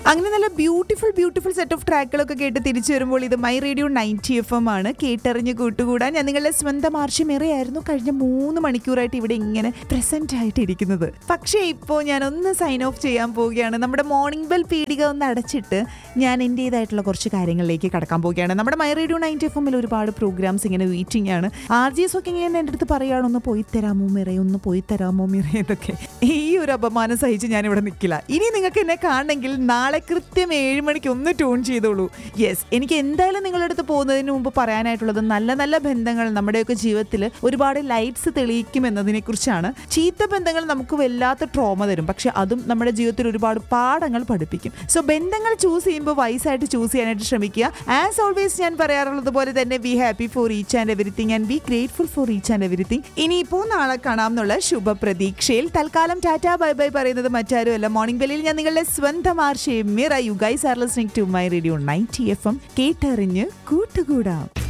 അങ്ങനെ നല്ല beautiful beautiful set of ട്രാക്കുകളൊക്കെ കേട്ട് തിരിച്ചു വരുമ്പോൾ ഇത് my radio ninety F M ആണ് കേട്ടറിഞ്ഞ് കൂട്ടുകൂടാൻ ഞാൻ നിങ്ങളുടെ സ്വന്തം ആർഷ്യമേറെയായിരുന്നു കഴിഞ്ഞ മൂന്ന് മണിക്കൂറായിട്ട് ഇവിടെ ഇങ്ങനെ പ്രസന്റ് ആയിട്ട് ഇരിക്കുന്നത് പക്ഷേ ഇപ്പോൾ ഞാൻ ഒന്ന് സൈൻ ഓഫ് ചെയ്യാൻ പോവുകയാണ് നമ്മുടെ മോർണിംഗ് ബെൽ പീടിക ഒന്ന് അടച്ചിട്ട് ഞാൻ എൻ്റേതായിട്ടുള്ള കുറച്ച് കാര്യങ്ങളിലേക്ക് കടക്കാൻ പോവുകയാണ് നമ്മുടെ മൈ റേഡിയോ നയൻറ്റി എഫ് എമ്മിൽ ഒരുപാട് പ്രോഗ്രാംസ് ഇങ്ങനെ വെയിറ്റിംഗ് ആണ് ആർ ജി എസ് ഒക്കെ ഇങ്ങനെ എൻ്റെ അടുത്ത് പറയുകയാണ് ഒന്ന് പോയി തരാമോ മിറേ ഒന്ന് പോയി തരാമോ മിറേ എന്നൊക്കെ ഈ ഒരു അപമാനം സഹിച്ച് ഞാൻ ഇവിടെ നിൽക്കില്ല ഇനി നിങ്ങൾക്ക് എന്നെ കാണണമെങ്കിൽ നാളെ കൃത്യം ഏഴ് മണിക്ക് ഒന്ന് ട്യൂൺ ചെയ്തോളൂ യെസ് എനിക്ക് എന്തായാലും നിങ്ങളുടെ അടുത്ത് പോകുന്നതിന് മുമ്പ് പറയാനായിട്ടുള്ളത് നല്ല നല്ല ബന്ധങ്ങൾ നമ്മുടെയൊക്കെ ജീവിതത്തിൽ ഒരുപാട് ലൈറ്റ്സ് തെളിയിക്കും എന്നതിനെ കുറിച്ചാണ് ചീത്ത ബന്ധങ്ങൾ നമുക്ക് വല്ലാത്ത ട്രോമ തരും പക്ഷെ അതും നമ്മുടെ ജീവിതത്തിൽ ഒരുപാട് പാഠങ്ങൾ പഠിപ്പിക്കും സോ ബന്ധങ്ങൾ ചൂസ് ചെയ്യുമ്പോൾ വയസ്സായിട്ട് ചൂസ് ചെയ്യാനായിട്ട് ശ്രമിക്കുക ആസ് ഓൾവേസ് ഞാൻ പറയാറുള്ളത് പോലെ തന്നെ be happy for each and everything and be grateful for each and everything ഇനിയിപ്പോൾ നാളെ കാണാം എന്നുള്ള ശുഭപ്രതീക്ഷയിൽ തൽക്കാലം ടാറ്റ ബൈ ബൈ പറയുന്നത് മറ്റാരുമല്ല മോർണിംഗ് ബെല്ലിൽ ഞാൻ നിങ്ങളുടെ സ്വന്തം ആർഷയും മിറ you guys are listening to my radio ninety F M കേട്ടറിഞ്ഞ് കൂട്ടുകൂടാം